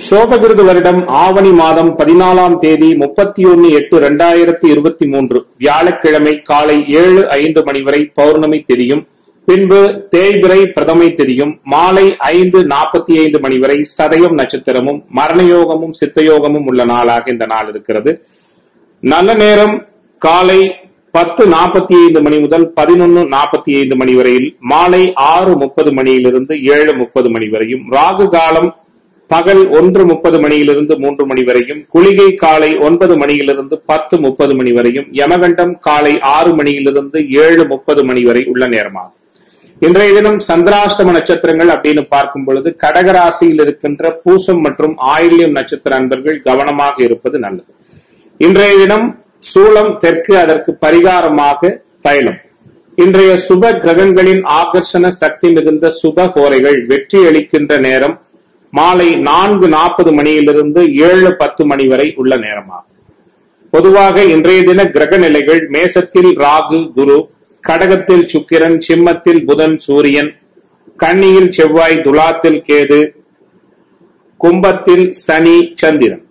சோபகிருது வருடம் ஆவணி மாதம் பதினாலாம் தேதி முப்பத்தி ஒன்னு எட்டு இரண்டாயிரத்தி இருபத்தி மூன்று வியாழக்கிழமை காலை ஏழு ஐந்து மணி வரை பௌர்ணமி தெரியும் பின்பு தேய்பிரை பிரதமை தெரியும் மாலை ஐந்து நாற்பத்தி ஐந்து மணி வரை சதயம் நட்சத்திரமும் மரணயோகமும் சித்தயோகமும் உள்ள நாளாக இந்த நாள் இருக்கிறது நல்ல நேரம் காலை பத்து நாற்பத்தி ஐந்து மணி முதல் பதினொன்னு நாற்பத்தி ஐந்து மணி வரையில் மாலை ஆறு முப்பது மணியிலிருந்து ஏழு முப்பது மணி வரையும் ராகு காலம் பகல் ஒன்று முப்பது மணியிலிருந்து மூன்று மணி வரையும் குளிகை காலை ஒன்பது மணியிலிருந்து பத்து முப்பது மணி வரையும் யமகண்டம் காலை ஆறு மணியிலிருந்து ஏழு முப்பது மணி வரை உள்ள நேரமாகும் இன்றைய தினம் சந்திராஷ்டம நட்சத்திரங்கள் அப்படின்னு பார்க்கும் பொழுது கடகராசியில் இருக்கின்ற பூசம் மற்றும் ஆயில்யம் நட்சத்திர அன்பர்கள் கவனமாக இருப்பது நல்லது இன்றைய தினம் சூளம் தெற்கு அதற்கு பரிகாரமாக தைலம் இன்றைய சுப கிரகங்களின் ஆகர்ஷண சக்தி மிகுந்த சுப கோரைகள் வெற்றி அளிக்கின்ற நேரம் மாலை நான்கு நாற்பது மணியிலிருந்து ஏழு பத்து மணி வரை உள்ள நேரமாகும் பொதுவாக இன்றைய தின கிரக நிலைகள் மேசத்தில் ராகு குரு கடகத்தில் சுக்கிரன் சிம்மத்தில் புதன் சூரியன் கன்னியில் செவ்வாய் துலாத்தில் கேது கும்பத்தில் சனி சந்திரன்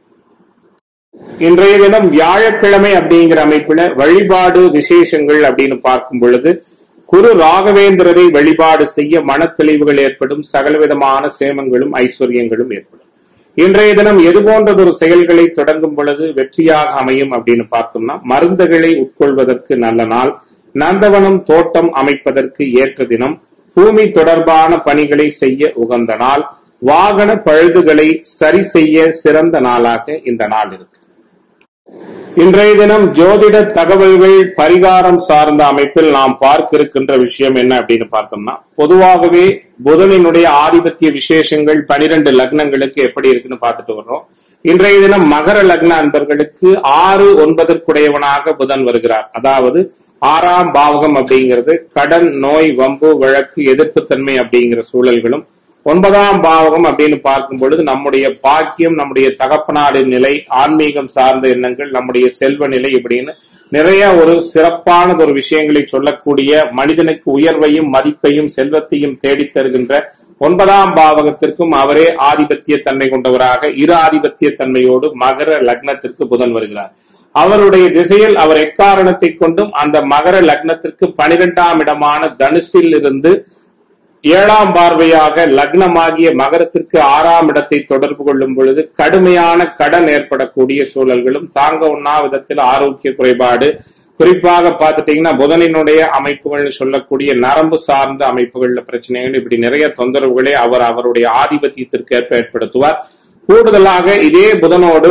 இன்றைய தினம் வியாழக்கிழமை அப்படிங்கிற அமைப்புல வழிபாடு விசேஷங்கள் அப்படின்னு பார்க்கும் பொழுது குரு ராகவேந்திரரை வழிபாடு செய்ய மனத்தெளிவுகள் ஏற்படும் சகலவிதமான சேமங்களும் ஐஸ்வர்யங்களும் ஏற்படும் இன்றைய தினம் எது போன்றதொரு செயல்களை தொடங்கும் பொழுது வெற்றியாக அமையும் அப்படின்னு பார்த்தோம்னா மருந்துகளை உட்கொள்வதற்கு நல்ல நாள் நந்தவனம் தோட்டம் அமைப்பதற்கு ஏற்ற தினம் பூமி தொடர்பான பணிகளை செய்ய உகந்த நாள் வாகன பழுதுகளை சரி செய்ய சிறந்த நாளாக இந்த நாள் இருக்கு இன்றைய தினம் ஜோதிட தகவல்கள் பரிகாரம் சார்ந்த அமைப்பில் நாம் பார்க்க இருக்கின்ற விஷயம் என்ன அப்படின்னு பார்த்தோம்னா பொதுவாகவே புதனினுடைய ஆதிபத்திய விசேஷங்கள் பனிரெண்டு லக்னங்களுக்கு எப்படி இருக்குன்னு பார்த்துட்டு வர்றோம் இன்றைய தினம் மகர லக்ன அன்பர்களுக்கு ஆறு ஒன்பதற்குடையவனாக புதன் வருகிறார் அதாவது ஆறாம் பாவகம் அப்படிங்கிறது கடன் நோய் வம்பு வழக்கு எதிர்ப்புத்தன்மை அப்படிங்கிற சூழல்களும் ஒன்பதாம் பாவகம் அப்படின்னு பார்க்கும் பொழுது நம்முடைய பாக்கியம் நம்முடைய தகப்பனாரின் நிலை ஆன்மீகம் சார்ந்த எண்ணங்கள் நம்முடைய செல்வ நிலை இப்படின்னு நிறைய ஒரு சிறப்பான ஒரு விஷயங்களை சொல்லக்கூடிய மனிதனுக்கு உயர்வையும் மதிப்பையும் செல்வத்தையும் தேடித் தருகின்ற ஒன்பதாம் பாவகத்திற்கும் அவரே ஆதிபத்திய தன்மை கொண்டவராக இரு ஆதிபத்திய தன்மையோடு மகர லக்னத்திற்கு புதன் வருகிறார் அவருடைய திசையில் அவர் எக்காரணத்தை கொண்டும் அந்த மகர லக்னத்திற்கு பனிரெண்டாம் இடமான தனுசில் இருந்து ஏழாம் பார்வையாக லக்னமாகிய மகரத்திற்கு ஆறாம் இடத்தை தொடர்பு கொள்ளும் பொழுது கடுமையான கடன் ஏற்படக்கூடிய சூழல்களும் தாங்க உண்ணா விதத்தில் ஆரோக்கிய குறைபாடு குறிப்பாக பார்த்துட்டீங்கன்னா புதனினுடைய அமைப்புகள் சொல்லக்கூடிய நரம்பு சார்ந்த அமைப்புகள்ல பிரச்சனைகள் இப்படி நிறைய தொந்தரவுகளை அவர் அவருடைய ஆதிபத்தியத்திற்கு ஏற்ப ஏற்படுத்துவார் கூடுதலாக இதே புதனோடு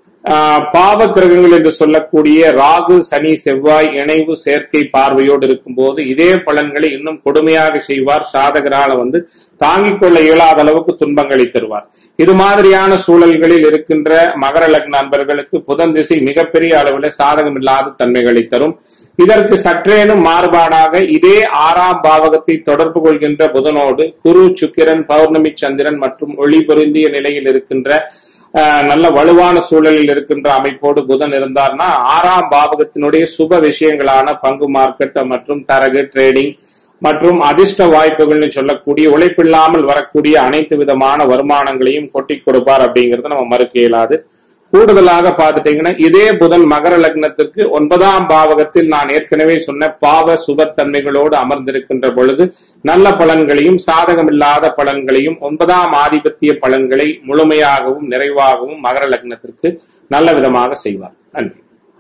பாவ கிரகங்கள் என்று சொல்லக்கூடிய ராகு சனி செவ்வாய் இணைவு சேர்க்கை பார்வையோடு இருக்கும்போது இதே பலன்களை இன்னும் கொடுமையாக செய்வார் சாதகரால வந்து தாங்கிக் கொள்ள இயலாத அளவுக்கு துன்பங்களை தருவார் இது மாதிரியான சூழல்களில் இருக்கின்ற மகர லக்ன நண்பர்களுக்கு புதன் திசை மிகப்பெரிய அளவில் சாதகம் இல்லாத தன்மைகளை தரும் இதற்கு சற்றேனும் மாறுபாடாக இதே ஆறாம் பாவகத்தை தொடர்பு கொள்கின்ற புதனோடு குரு சுக்கிரன் பௌர்ணமி சந்திரன் மற்றும் ஒளி பொருந்திய நிலையில் இருக்கின்ற நல்ல வலுவான சூழலில் இருக்கின்ற அமைப்போடு புதன் இருந்தார்னா ஆறாம் பாவகத்தினுடைய சுப விஷயங்களான பங்கு மார்க்கெட் மற்றும் தரகு ட்ரேடிங் மற்றும் அதிர்ஷ்ட வாய்ப்புகள்னு சொல்லக்கூடிய உழைப்பில்லாமல் வரக்கூடிய அனைத்து விதமான வருமானங்களையும் கொட்டி கொடுப்பார் அப்படிங்கறத நம்ம மறுக்க இயலாது கூடுதலாக பார்த்துட்டீங்கன்னா இதே புதன் மகர லக்னத்திற்கு ஒன்பதாம் பாவகத்தில் நான் ஏற்கனவே சொன்ன பாவ சுபத்தன்மைகளோடு அமர்ந்திருக்கின்ற பொழுது நல்ல பலன்களையும் சாதகமில்லாத பலன்களையும் ஒன்பதாம் ஆதிபத்திய பலன்களை முழுமையாகவும் நிறைவாகவும் மகர லக்னத்திற்கு நல்ல விதமாக செய்வார் நன்றி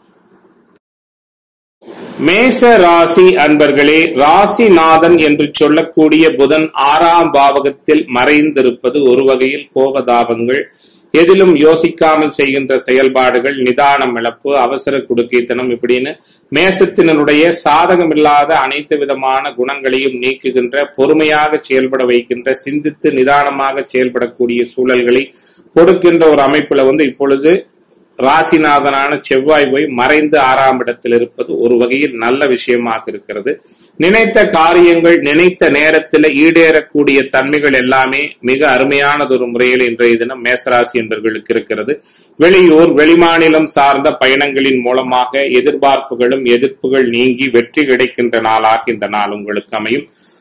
மேச ராசி அன்பர்களே ராசிநாதன் என்று சொல்லக்கூடிய புதன் ஆறாம் பாவகத்தில் மறைந்திருப்பது ஒரு வகையில் கோபதாபங்கள் எதிலும் யோசிக்காமல் செய்கின்ற செயல்பாடுகள் நிதானம் இழப்பு அவசர குடுக்கைத்தனம் இப்படின்னு மேசத்தினருடைய சாதகமில்லாத அனைத்து விதமான குணங்களையும் நீக்குகின்ற பொறுமையாக செயல்பட வைக்கின்ற சிந்தித்து நிதானமாக செயல்படக்கூடிய சூழல்களை கொடுக்கின்ற ஒரு அமைப்புல வந்து இப்பொழுது ராசிநாதனான செவ்வாய் போய் மறைந்து ஆறாம் இடத்தில் இருப்பது ஒரு வகையில் நல்ல விஷயமாக இருக்கிறது நினைத்த காரியங்கள் நினைத்த நேரத்தில் ஈடேறக்கூடிய தன்மைகள் எல்லாமே மிக அருமையானது ஒரு முறையில் இன்றைய தினம் மேசராசி என்பவர்களுக்கு இருக்கிறது வெளியூர் வெளிமாநிலம் சார்ந்த பயணங்களின் மூலமாக எதிர்பார்ப்புகளும் எதிர்ப்புகள் நீங்கி வெற்றி கிடைக்கின்ற நாளாக இந்த நாள் உங்களுக்கு அமையும்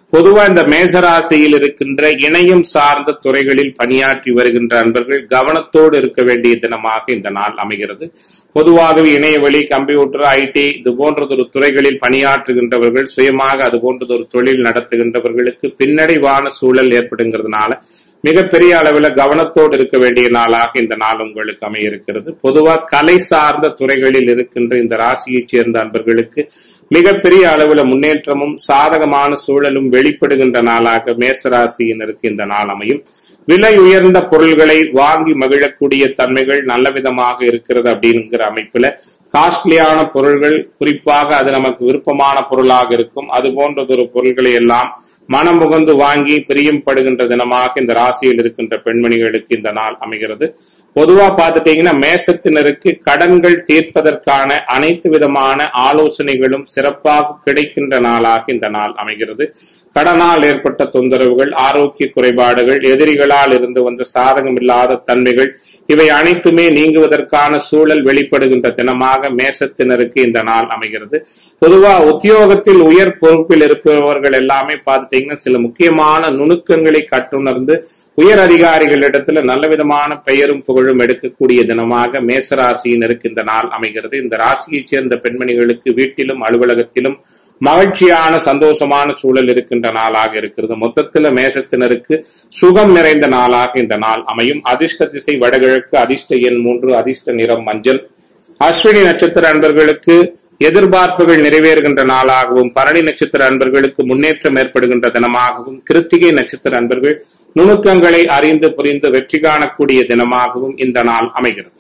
பொதுவா இந்த மேசராசியில் இருக்கின்ற இணையம் சார்ந்த துறைகளில் பணியாற்றி வருகின்ற அன்பர்கள் கவனத்தோடு இருக்க வேண்டிய தினமாக இந்த நாள் அமைகிறது பொதுவாகவே இணையவழி கம்ப்யூட்டர் ஐடி இது போன்றதொரு துறைகளில் பணியாற்றுகின்றவர்கள் சுயமாக அது போன்றதொரு தொழில் நடத்துகின்றவர்களுக்கு பின்னடைவான சூழல் ஏற்படுங்கிறதுனால மிகப்பெரிய அளவில் கவனத்தோடு இருக்க வேண்டிய நாளாக இந்த நாள் உங்களுக்கு அமைய இருக்கிறது பொதுவா கலை சார்ந்த துறைகளில் இருக்கின்ற இந்த ராசியைச் சேர்ந்த அன்பர்களுக்கு மிகப்பெரிய அளவில் முன்னேற்றமும் சாதகமான சூழலும் வெளிப்படுகின்ற நாளாக மேசராசியினருக்கு இந்த நாள் அமையும் விலை உயர்ந்த பொருள்களை வாங்கி மகிழக்கூடிய தன்மைகள் நல்ல விதமாக இருக்கிறது அப்படிங்கிற அமைப்புல காஸ்ட்லியான பொருள்கள் குறிப்பாக அது நமக்கு விருப்பமான பொருளாக இருக்கும் அது போன்றதொரு பொருள்களை எல்லாம் மனம் முகந்து வாங்கி பிரியம் படுகின்ற தினமாக இந்த ராசியில் இருக்கின்ற பெண்மணிகளுக்கு இந்த நாள் அமைகிறது பொதுவா பார்த்துட்டீங்கன்னா மேசத்தினருக்கு கடன்கள் தீர்ப்பதற்கான அனைத்து விதமான ஆலோசனைகளும் சிறப்பாக கிடைக்கின்ற நாளாக இந்த நாள் அமைகிறது கடனால் ஏற்பட்ட தொந்தரவுகள் ஆரோக்கிய குறைபாடுகள் எதிரிகளால் இருந்து வந்த சாதகம் இல்லாத தன்மைகள் இவை அனைத்துமே நீங்குவதற்கான சூழல் வெளிப்படுகின்ற தினமாக மேசத்தினருக்கு இந்த நாள் அமைகிறது பொதுவா உத்தியோகத்தில் உயர் பொறுப்பில் இருப்பவர்கள் எல்லாமே பார்த்துட்டீங்கன்னா சில முக்கியமான நுணுக்கங்களை கற்றுணர்ந்து உயர் அதிகாரிகளிடத்துல நல்ல விதமான பெயரும் புகழும் எடுக்கக்கூடிய தினமாக மேசராசியினருக்கு இந்த நாள் அமைகிறது இந்த ராசியைச் சேர்ந்த பெண்மணிகளுக்கு வீட்டிலும் அலுவலகத்திலும் மகிழ்ச்சியான சந்தோஷமான சூழல் இருக்கின்ற நாளாக இருக்கிறது மொத்தத்துல மேசத்தினருக்கு சுகம் நிறைந்த நாளாக இந்த நாள் அமையும் அதிர்ஷ்ட திசை வடகிழக்கு அதிர்ஷ்ட எண் மூன்று அதிர்ஷ்ட நிறம் மஞ்சள் அஸ்வினி நட்சத்திர அன்பர்களுக்கு எதிர்பார்ப்புகள் நிறைவேறுகின்ற நாளாகவும் பரணி நட்சத்திர அன்பர்களுக்கு முன்னேற்றம் ஏற்படுகின்ற தினமாகவும் கிருத்திகை நட்சத்திர அன்பர்கள் நுணுக்கங்களை அறிந்து புரிந்து வெற்றி காணக்கூடிய தினமாகவும் இந்த நாள் அமைகிறது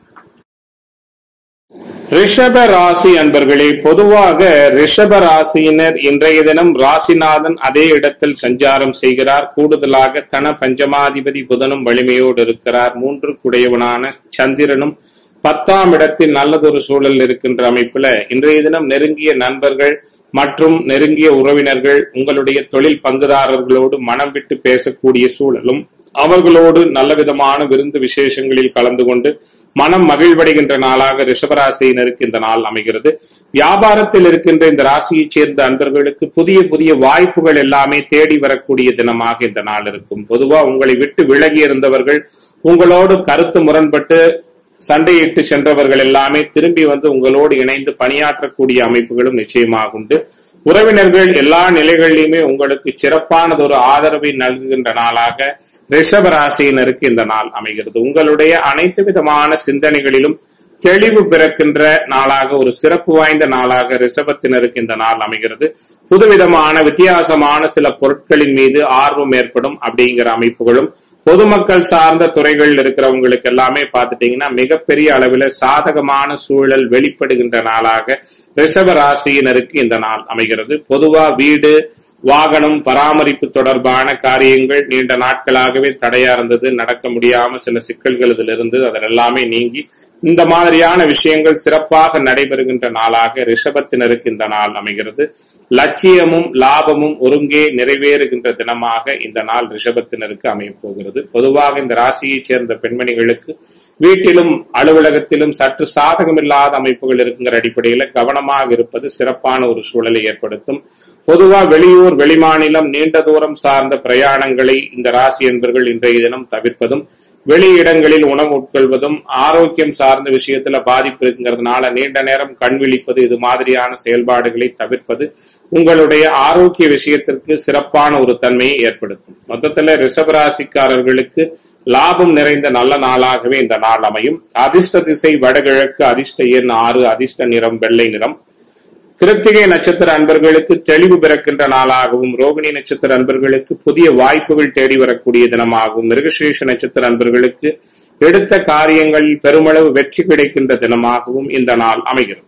ரிஷப ராசி அன்பர்களே பொதுவாக ரிஷப ராசியினர் இன்றைய தினம் ராசிநாதன் அதே இடத்தில் சஞ்சாரம் செய்கிறார் கூடுதலாக தன பஞ்சமாதிபதி புதனும் வலிமையோடு இருக்கிறார் மூன்று குடையவனான சந்திரனும் பத்தாம் இடத்தில் நல்லதொரு சூழல் இருக்கின்ற அமைப்புல இன்றைய தினம் நெருங்கிய நண்பர்கள் மற்றும் நெருங்கிய உறவினர்கள் உங்களுடைய தொழில் பங்குதாரர்களோடு மனம் விட்டு பேசக்கூடிய சூழலும் அவர்களோடு நல்ல விதமான விருந்து விசேஷங்களில் கலந்து கொண்டு மனம் மகிழ்வடைகின்ற நாளாக ரிஷபராசியினருக்கு இந்த நாள் அமைகிறது வியாபாரத்தில் இருக்கின்ற இந்த ராசியைச் சேர்ந்த அன்பர்களுக்கு புதிய புதிய வாய்ப்புகள் எல்லாமே தேடி வரக்கூடிய தினமாக இந்த நாள் இருக்கும் பொதுவா உங்களை விட்டு விலகி இருந்தவர்கள் உங்களோடு கருத்து முரண்பட்டு சண்டையிட்டு சென்றவர்கள் எல்லாமே திரும்பி வந்து உங்களோடு இணைந்து பணியாற்றக்கூடிய அமைப்புகளும் நிச்சயமாக உண்டு உறவினர்கள் எல்லா நிலைகளிலுமே உங்களுக்கு சிறப்பானதொரு ஆதரவை நல்குகின்ற நாளாக ரிஷப ராசியினருக்கு இந்த நாள் அமைகிறது உங்களுடைய அனைத்து விதமான சிந்தனைகளிலும் தெளிவு பிறக்கின்ற நாளாக ஒரு சிறப்பு வாய்ந்த நாளாக ரிஷபத்தினருக்கு இந்த நாள் அமைகிறது புதுவிதமான வித்தியாசமான சில பொருட்களின் மீது ஆர்வம் ஏற்படும் அப்படிங்கிற அமைப்புகளும் பொதுமக்கள் சார்ந்த துறைகள் இருக்கிறவங்களுக்கு எல்லாமே பார்த்துட்டீங்கன்னா மிகப்பெரிய அளவில் சாதகமான சூழல் வெளிப்படுகின்ற நாளாக ரிஷப ராசியினருக்கு இந்த நாள் அமைகிறது பொதுவா வீடு வாகனம் பராமரிப்பு தொடர்பான காரியங்கள் நீண்ட நாட்களாகவே தடையா இருந்தது நடக்க முடியாம சில சிக்கல்கள் இதுல இருந்து அதில் எல்லாமே நீங்கி இந்த மாதிரியான விஷயங்கள் சிறப்பாக நடைபெறுகின்ற நாளாக ரிஷபத்தினருக்கு இந்த நாள் அமைகிறது லட்சியமும் லாபமும் ஒருங்கே நிறைவேறுகின்ற தினமாக இந்த நாள் ரிஷபத்தினருக்கு அமையப் போகிறது பொதுவாக இந்த ராசியைச் சேர்ந்த பெண்மணிகளுக்கு வீட்டிலும் அலுவலகத்திலும் சற்று சாதகமில்லாத அமைப்புகள் இருக்குங்கிற அடிப்படையில கவனமாக இருப்பது சிறப்பான ஒரு சூழலை ஏற்படுத்தும் பொதுவா வெளியூர் வெளிமாநிலம் நீண்ட தூரம் சார்ந்த பிரயாணங்களை இந்த ராசி என்பர்கள் இன்றைய தினம் தவிர்ப்பதும் வெளி இடங்களில் உணவு உட்கொள்வதும் ஆரோக்கியம் சார்ந்த விஷயத்துல பாதிப்பு இருக்குங்கிறதுனால நீண்ட நேரம் கண் விழிப்பது இது மாதிரியான செயல்பாடுகளை தவிர்ப்பது உங்களுடைய ஆரோக்கிய விஷயத்திற்கு சிறப்பான ஒரு தன்மையை ஏற்படுத்தும் மொத்தத்துல ரிஷபராசிக்காரர்களுக்கு லாபம் நிறைந்த நல்ல நாளாகவே இந்த நாள் அமையும் அதிர்ஷ்ட திசை வடகிழக்கு அதிர்ஷ்ட எண் ஆறு அதிர்ஷ்ட நிறம் வெள்ளை நிறம் கிருத்திகை நட்சத்திர அன்பர்களுக்கு தெளிவு பிறக்கின்ற நாளாகவும் ரோகிணி நட்சத்திர அன்பர்களுக்கு புதிய வாய்ப்புகள் தேடி வரக்கூடிய தினமாகவும் மிருகசீஷ நட்சத்திர அன்பர்களுக்கு எடுத்த காரியங்களில் பெருமளவு வெற்றி கிடைக்கின்ற தினமாகவும் இந்த நாள் அமைகிறது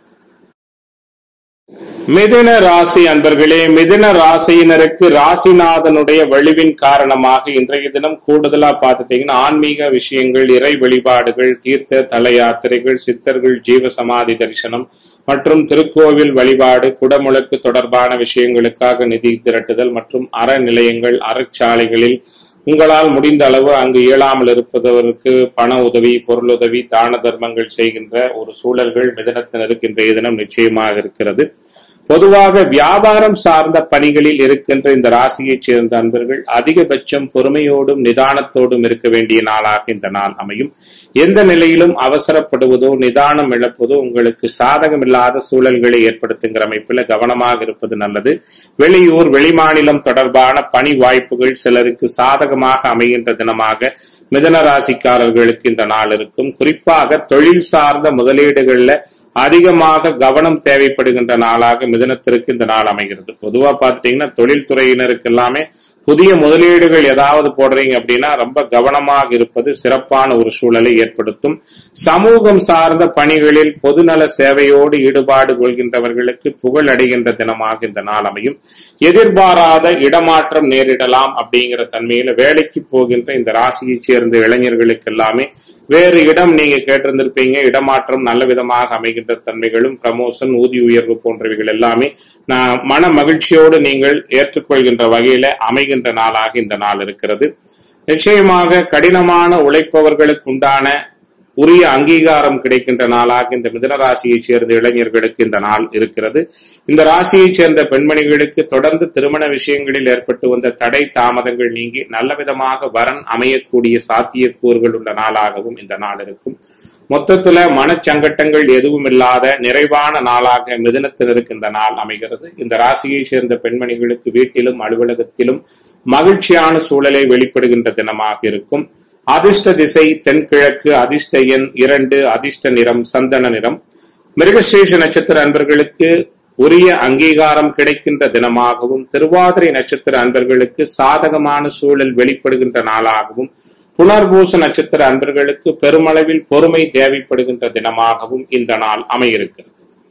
மிதுன ராசி அன்பர்களே மிதுன ராசியினருக்கு ராசிநாதனுடைய வலிவின் காரணமாக இன்றைய தினம் கூடுதலா பார்த்துட்டீங்கன்னா ஆன்மீக விஷயங்கள் இறை வழிபாடுகள் தீர்த்த தல யாத்திரைகள் சித்தர்கள் ஜீவசமாதி தரிசனம் மற்றும் திருக்கோவில் வழிபாடு குடமுழக்கு தொடர்பான விஷயங்களுக்காக நிதி திரட்டுதல் மற்றும் அறநிலையங்கள் அறச்சாலைகளில் உங்களால் முடிந்த அளவு அங்கு இயலாமல் இருப்பதற்கு பண உதவி பொருளுதவி தான தர்மங்கள் செய்கின்ற ஒரு சூழல்கள் மிதனத்தினருக்கு இன்றைய தினம் நிச்சயமாக இருக்கிறது பொதுவாக வியாபாரம் சார்ந்த பணிகளில் இருக்கின்ற இந்த ராசியைச் சேர்ந்த அன்பர்கள் அதிகபட்சம் பொறுமையோடும் நிதானத்தோடும் இருக்க வேண்டிய நாளாக இந்த நாள் அமையும் எந்த நிலையிலும் அவசரப்படுவதோ நிதானம் இழப்பதோ உங்களுக்கு சாதகமில்லாத சூழல்களை ஏற்படுத்துங்கிற அமைப்பில் கவனமாக இருப்பது நல்லது வெளியூர் வெளிமாநிலம் தொடர்பான பணி வாய்ப்புகள் சிலருக்கு சாதகமாக அமைகின்ற தினமாக மிதன ராசிக்காரர்களுக்கு இந்த நாள் இருக்கும் குறிப்பாக தொழில் சார்ந்த முதலீடுகள்ல அதிகமாக கவனம் தேவைப்படுகின்ற நாளாக மிதனத்திற்கு இந்த நாள் அமைகிறது பொதுவா பார்த்துட்டீங்கன்னா தொழில்துறையினருக்கு எல்லாமே புதிய முதலீடுகள் ஏதாவது போடுறீங்க அப்படின்னா ரொம்ப கவனமாக இருப்பது சிறப்பான ஒரு சூழலை ஏற்படுத்தும் சமூகம் சார்ந்த பணிகளில் பொதுநல சேவையோடு ஈடுபாடு கொள்கின்றவர்களுக்கு புகழ் அடைகின்ற தினமாக இந்த நாள் அமையும் எதிர்பாராத இடமாற்றம் நேரிடலாம் அப்படிங்கிற தன்மையில வேலைக்கு போகின்ற இந்த ராசியைச் சேர்ந்த இளைஞர்களுக்கு எல்லாமே வேறு இடம் நீங்க கேட்டிருந்திருப்பீங்க இடமாற்றம் நல்ல விதமாக அமைகின்ற தன்மைகளும் ப்ரமோஷன் ஊதிய உயர்வு போன்றவைகள் எல்லாமே நான் மன மகிழ்ச்சியோடு நீங்கள் ஏற்றுக்கொள்கின்ற வகையில அமைகின்ற நாளாக இந்த நாள் இருக்கிறது நிச்சயமாக கடினமான உழைப்பவர்களுக்கு உண்டான உரிய அங்கீகாரம் கிடைக்கின்ற நாளாக இந்த மிதன ராசியைச் சேர்ந்த இளைஞர்களுக்கு இந்த நாள் இருக்கிறது இந்த ராசியைச் சேர்ந்த பெண்மணிகளுக்கு தொடர்ந்து திருமண விஷயங்களில் ஏற்பட்டு வந்த தடை தாமதங்கள் நீங்கி நல்ல விதமாக வரன் அமையக்கூடிய சாத்தியக்கூறுகள் உள்ள நாளாகவும் இந்த நாள் இருக்கும் மொத்தத்துல மனச்சங்கட்டங்கள் எதுவும் இல்லாத நிறைவான நாளாக மிதனத்தினருக்கு இந்த நாள் அமைகிறது இந்த ராசியைச் சேர்ந்த பெண்மணிகளுக்கு வீட்டிலும் அலுவலகத்திலும் மகிழ்ச்சியான சூழலை வெளிப்படுகின்ற தினமாக இருக்கும் அதிர்ஷ்ட திசை தென்கிழக்கு அதிர்ஷ்ட எண் இரண்டு அதிர்ஷ்ட நிறம் சந்தன நிறம் மிருகசேஷ நட்சத்திர அன்பர்களுக்கு உரிய அங்கீகாரம் கிடைக்கின்ற தினமாகவும் திருவாதிரை நட்சத்திர அன்பர்களுக்கு சாதகமான சூழல் வெளிப்படுகின்ற நாளாகவும் புனர்பூச நட்சத்திர அன்பர்களுக்கு பெருமளவில் பொறுமை தேவைப்படுகின்ற தினமாகவும் இந்த நாள் அமையிருக்கிறது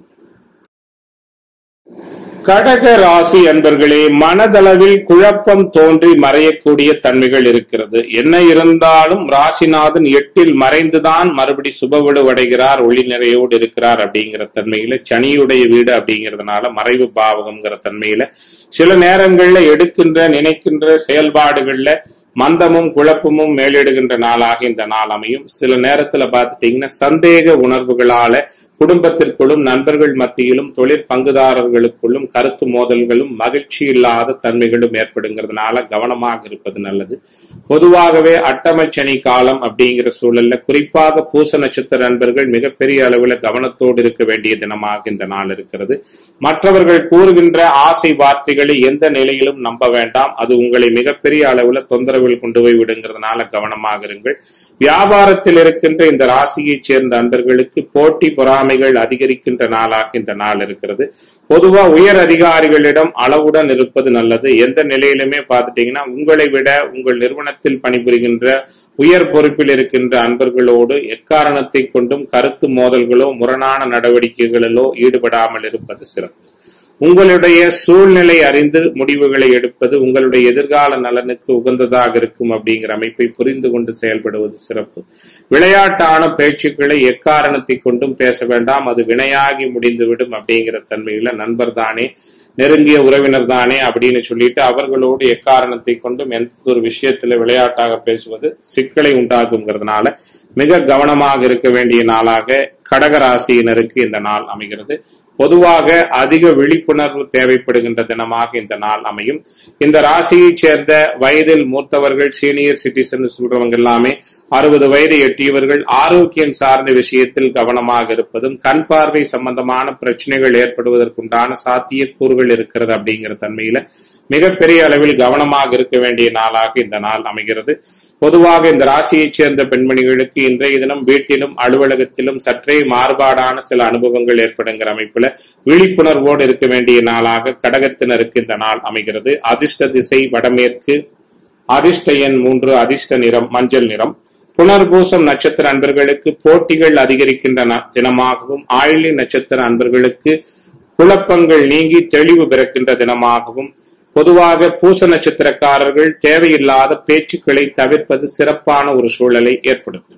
கடக ராசி அன்பர்களே மனதளவில் குழப்பம் தோன்றி மறையக்கூடிய தன்மைகள் இருக்கிறது என்ன இருந்தாலும் ராசிநாதன் எட்டில் மறைந்துதான் மறுபடி சுபவிடு அடைகிறார் ஒளி நிறையோடு இருக்கிறார் அப்படிங்கிற தன்மையில சனியுடைய வீடு அப்படிங்கிறதுனால மறைவு பாவகம்ங்கிற தன்மையில சில நேரங்கள்ல எடுக்கின்ற நினைக்கின்ற செயல்பாடுகள்ல மந்தமும் குழப்பமும் மேலிடுகின்ற நாளாக இந்த நாள் அமையும் சில நேரத்துல பார்த்துட்டீங்கன்னா சந்தேக உணர்வுகளால குடும்பத்திற்குள்ளும் நண்பர்கள் மத்தியிலும் தொழிற் பங்குதாரர்களுக்குள்ளும் கருத்து மோதல்களும் மகிழ்ச்சி இல்லாத தன்மைகளும் ஏற்படுங்கிறதுனால கவனமாக இருப்பது நல்லது பொதுவாகவே அட்டமச்சனி காலம் அப்படிங்கிற சூழல்ல குறிப்பாக பூச நட்சத்திர நண்பர்கள் மிகப்பெரிய அளவில் கவனத்தோடு இருக்க வேண்டிய தினமாக இந்த நாள் இருக்கிறது மற்றவர்கள் கூறுகின்ற ஆசை வார்த்தைகளை எந்த நிலையிலும் நம்ப வேண்டாம் அது உங்களை மிகப்பெரிய அளவில் தொந்தரவில் கொண்டு போய் விடுங்கிறதுனால கவனமாக இருங்கள் வியாபாரத்தில் இருக்கின்ற இந்த ராசியைச் சேர்ந்த அன்பர்களுக்கு போட்டி பொறாமைகள் அதிகரிக்கின்ற நாளாக இந்த நாள் இருக்கிறது பொதுவா உயர் அதிகாரிகளிடம் அளவுடன் இருப்பது நல்லது எந்த நிலையிலுமே பார்த்துட்டீங்கன்னா உங்களை விட உங்கள் நிறுவனத்தில் பணிபுரிகின்ற உயர் பொறுப்பில் இருக்கின்ற அன்பர்களோடு எக்காரணத்தை கொண்டும் கருத்து மோதல்களோ முரணான நடவடிக்கைகளிலோ ஈடுபடாமல் இருப்பது சிறப்பு உங்களுடைய சூழ்நிலை அறிந்து முடிவுகளை எடுப்பது உங்களுடைய எதிர்கால நலனுக்கு உகந்ததாக இருக்கும் அப்படிங்கிற அமைப்பை புரிந்து கொண்டு செயல்படுவது சிறப்பு விளையாட்டான பேச்சுக்களை எக்காரணத்தை கொண்டும் பேச வேண்டாம் அது வினையாகி முடிந்துவிடும் அப்படிங்கிற தன்மையில நண்பர் தானே நெருங்கிய உறவினர் தானே அப்படின்னு சொல்லிட்டு அவர்களோடு எக்காரணத்தை கொண்டும் எந்த ஒரு விஷயத்துல விளையாட்டாக பேசுவது சிக்கலை உண்டாக்குங்கிறதுனால மிக கவனமாக இருக்க வேண்டிய நாளாக கடகராசியினருக்கு இந்த நாள் அமைகிறது பொதுவாக அதிக விழிப்புணர்வு தேவைப்படுகின்ற தினமாக இந்த நாள் அமையும் இந்த ராசியைச் சேர்ந்த வயதில் மூத்தவர்கள் சீனியர் சிட்டிசன் சொல்றவங்க எல்லாமே அறுபது வயது எட்டியவர்கள் ஆரோக்கியம் சார்ந்த விஷயத்தில் கவனமாக இருப்பதும் கண் பார்வை சம்பந்தமான பிரச்சனைகள் ஏற்படுவதற்குண்டான சாத்தியக்கூறுகள் இருக்கிறது அப்படிங்கிற தன்மையில மிகப்பெரிய அளவில் கவனமாக இருக்க வேண்டிய நாளாக இந்த நாள் அமைகிறது பொதுவாக இந்த ராசியைச் சேர்ந்த பெண்மணிகளுக்கு இன்றைய தினம் வீட்டிலும் அலுவலகத்திலும் சற்றே மாறுபாடான சில அனுபவங்கள் ஏற்படுங்கிற அமைப்புல விழிப்புணர்வோடு இருக்க வேண்டிய நாளாக கடகத்தினருக்கு இந்த நாள் அமைகிறது அதிர்ஷ்ட திசை வடமேற்கு அதிர்ஷ்ட எண் மூன்று அதிர்ஷ்ட நிறம் மஞ்சள் நிறம் புனர்பூசம் நட்சத்திர அன்பர்களுக்கு போட்டிகள் அதிகரிக்கின்ற தினமாகவும் ஆயிலி நட்சத்திர அன்பர்களுக்கு குழப்பங்கள் நீங்கி தெளிவு பிறக்கின்ற தினமாகவும் பொதுவாக பூச நட்சத்திரக்காரர்கள் தேவையில்லாத பேச்சுக்களை தவிர்ப்பது சிறப்பான ஒரு சூழலை ஏற்படுத்தும்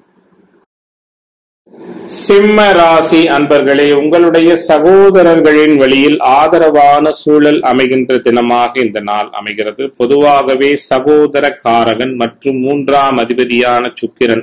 சிம்ம ராசி அன்பர்களே உங்களுடைய சகோதரர்களின் வழியில் ஆதரவான சூழல் அமைகின்ற தினமாக இந்த நாள் அமைகிறது பொதுவாகவே சகோதர காரகன் மற்றும் மூன்றாம் அதிபதியான சுக்கிரன்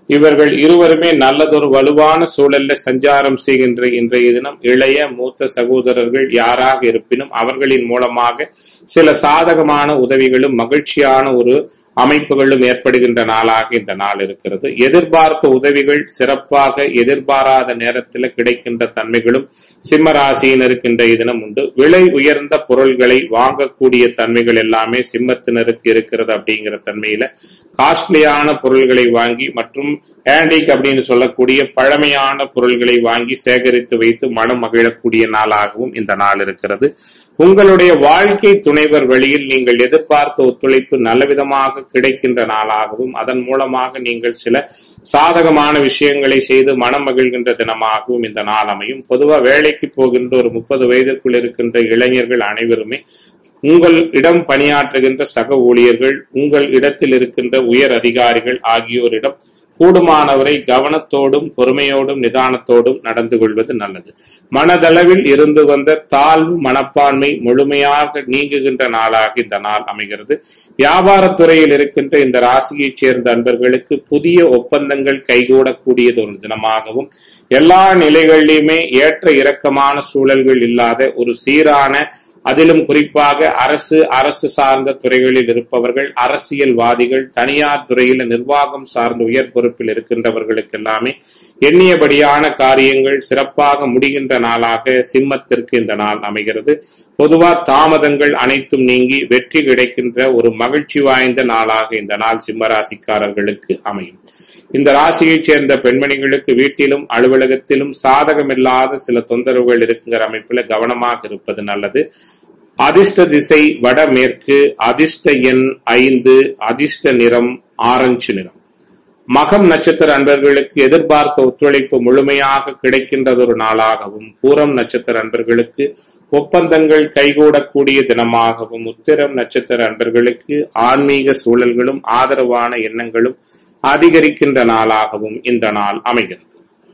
இவர்கள் இருவருமே நல்லதொரு வலுவான சூழல்ல சஞ்சாரம் செய்கின்ற இன்றைய தினம் இளைய மூத்த சகோதரர்கள் யாராக இருப்பினும் அவர்களின் மூலமாக சில சாதகமான உதவிகளும் மகிழ்ச்சியான ஒரு அமைப்புகளும் ஏற்படுகின்ற நாளாக இந்த நாள் இருக்கிறது எதிர்பார்த்த உதவிகள் சிறப்பாக எதிர்பாராத நேரத்தில் கிடைக்கின்ற தன்மைகளும் சிம்ம ராசியினருக்கு இன்றைய தினம் உண்டு விலை உயர்ந்த பொருள்களை வாங்கக்கூடிய தன்மைகள் எல்லாமே சிம்மத்தினருக்கு இருக்கிறது அப்படிங்கிற தன்மையில காஸ்ட்லியான பொருள்களை வாங்கி மற்றும் ஆன்டிக் அப்படின்னு சொல்லக்கூடிய பழமையான பொருள்களை வாங்கி சேகரித்து வைத்து மனம் மகிழக்கூடிய நாளாகவும் இந்த நாள் இருக்கிறது உங்களுடைய வாழ்க்கை துணைவர் வழியில் நீங்கள் எதிர்பார்த்த ஒத்துழைப்பு நல்லவிதமாக கிடைக்கின்ற நாளாகவும் அதன் மூலமாக நீங்கள் சில சாதகமான விஷயங்களை செய்து மனம் மகிழ்கின்ற தினமாகவும் இந்த நாள் அமையும் பொதுவா வேலைக்கு போகின்ற ஒரு முப்பது வயதிற்குள் இருக்கின்ற இளைஞர்கள் அனைவருமே உங்கள் இடம் பணியாற்றுகின்ற சக ஊழியர்கள் உங்கள் இடத்தில் இருக்கின்ற உயர் அதிகாரிகள் ஆகியோரிடம் கூடுமானவரை கவனத்தோடும் பொறுமையோடும் நிதானத்தோடும் நடந்து கொள்வது நல்லது மனதளவில் இருந்து வந்த தாழ்வு மனப்பான்மை முழுமையாக நீங்குகின்ற நாளாக இந்த நாள் அமைகிறது வியாபாரத்துறையில் இருக்கின்ற இந்த ராசியைச் சேர்ந்த அன்பர்களுக்கு புதிய ஒப்பந்தங்கள் கைகூடக்கூடியது ஒரு தினமாகவும் எல்லா நிலைகளிலுமே ஏற்ற இறக்கமான சூழல்கள் இல்லாத ஒரு சீரான அதிலும் குறிப்பாக அரசு அரசு சார்ந்த துறைகளில் இருப்பவர்கள் அரசியல்வாதிகள் தனியார் துறையில் நிர்வாகம் சார்ந்த உயர் பொறுப்பில் இருக்கின்றவர்களுக்கு எல்லாமே எண்ணியபடியான காரியங்கள் சிறப்பாக முடிகின்ற நாளாக சிம்மத்திற்கு இந்த நாள் அமைகிறது பொதுவா தாமதங்கள் அனைத்தும் நீங்கி வெற்றி கிடைக்கின்ற ஒரு மகிழ்ச்சி வாய்ந்த நாளாக இந்த நாள் சிம்மராசிக்காரர்களுக்கு அமையும் இந்த ராசியைச் சேர்ந்த பெண்மணிகளுக்கு வீட்டிலும் அலுவலகத்திலும் சாதகமில்லாத சில தொந்தரவுகள் இருக்குங்கிற அமைப்பில் கவனமாக இருப்பது நல்லது அதிர்ஷ்ட திசை வடமேற்கு அதிர்ஷ்ட எண் ஐந்து அதிர்ஷ்ட நிறம் ஆரஞ்சு நிறம் மகம் நட்சத்திர அன்பர்களுக்கு எதிர்பார்த்த ஒத்துழைப்பு முழுமையாக கிடைக்கின்றதொரு நாளாகவும் பூரம் நட்சத்திர அன்பர்களுக்கு ஒப்பந்தங்கள் கைகூடக்கூடிய தினமாகவும் உத்திரம் நட்சத்திர அன்பர்களுக்கு ஆன்மீக சூழல்களும் ஆதரவான எண்ணங்களும் அதிகரிக்கின்ற நாளாகவும் இந்த நாள் அமைகிறது